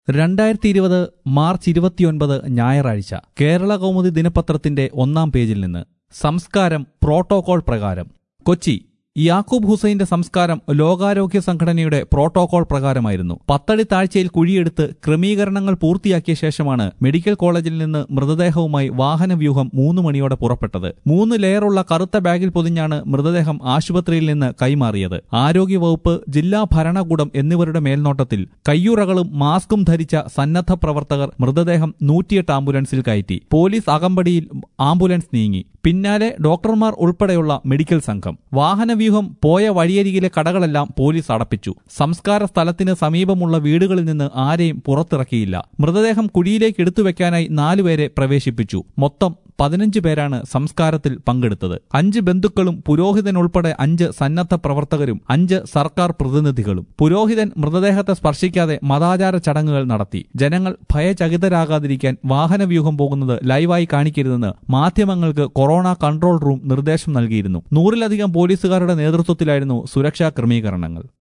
രണ്ടായിരത്തി ഇരുപത് മാർച്ച് ഇരുപത്തിയൊൻപത് ഞായറാഴ്ച കേരള കൗമുദി ദിനപത്രത്തിന്റെ ഒന്നാം പേജിൽ നിന്ന് സംസ്കാരം പ്രോട്ടോകോൾ പ്രകാരം കൊച്ചി യാക്കൂബ് ഹുസൈന്റെ സംസ്കാരം ലോകാരോഗ്യ സംഘടനയുടെ പ്രോട്ടോകോൾ പ്രകാരമായിരുന്നു പത്തടി താഴ്ചയിൽ കുഴിയെടുത്ത് ക്രമീകരണങ്ങൾ പൂർത്തിയാക്കിയ ശേഷമാണ് മെഡിക്കൽ കോളേജിൽ നിന്ന് മൃതദേഹവുമായി വാഹനവ്യൂഹം മൂന്ന് മണിയോടെ പുറപ്പെട്ടത് മൂന്ന് ലെയറുള്ള കറുത്ത ബാഗിൽ പൊതിഞ്ഞാണ് മൃതദേഹം ആശുപത്രിയിൽ നിന്ന് കൈമാറിയത് ആരോഗ്യവകുപ്പ് ജില്ലാ ഭരണകൂടം എന്നിവരുടെ മേൽനോട്ടത്തിൽ കയ്യുറകളും മാസ്കും ധരിച്ച സന്നദ്ധ പ്രവർത്തകർ മൃതദേഹം നൂറ്റിയെട്ട് ആംബുലൻസിൽ കയറ്റി പോലീസ് അകമ്പടിയിൽ ആംബുലൻസ് നീങ്ങി പിന്നാലെ ഡോക്ടർമാർ ഉൾപ്പെടെയുള്ള മെഡിക്കൽ സംഘം വാഹനവ്യൂഹം പോയ വഴിയരികിലെ കടകളെല്ലാം പോലീസ് അടപ്പിച്ചു സംസ്കാര സ്ഥലത്തിന് സമീപമുള്ള വീടുകളിൽ നിന്ന് ആരെയും പുറത്തിറക്കിയില്ല മൃതദേഹം കുഴിയിലേക്ക് എടുത്തുവെക്കാനായി നാലുപേരെ പ്രവേശിപ്പിച്ചു മൊത്തം പതിനഞ്ച് പേരാണ് സംസ്കാരത്തിൽ പങ്കെടുത്തത് അഞ്ച് ബന്ധുക്കളും പുരോഹിതൻ ഉൾപ്പെടെ അഞ്ച് സന്നദ്ധ പ്രവർത്തകരും അഞ്ച് സർക്കാർ പ്രതിനിധികളും പുരോഹിതൻ മൃതദേഹത്തെ സ്പർശിക്കാതെ മതാചാര ചടങ്ങുകൾ നടത്തി ജനങ്ങൾ ഭയചകിതരാകാതിരിക്കാൻ വാഹനവ്യൂഹം പോകുന്നത് ലൈവായി കാണിക്കരുതെന്ന് മാധ്യമങ്ങൾക്ക് കൊറോണ കൺട്രോൾ റൂം നിർദ്ദേശം നൽകിയിരുന്നു നൂറിലധികം പോലീസുകാരുടെ നേതൃത്വത്തിലായിരുന്നു സുരക്ഷാ ക്രമീകരണങ്ങൾ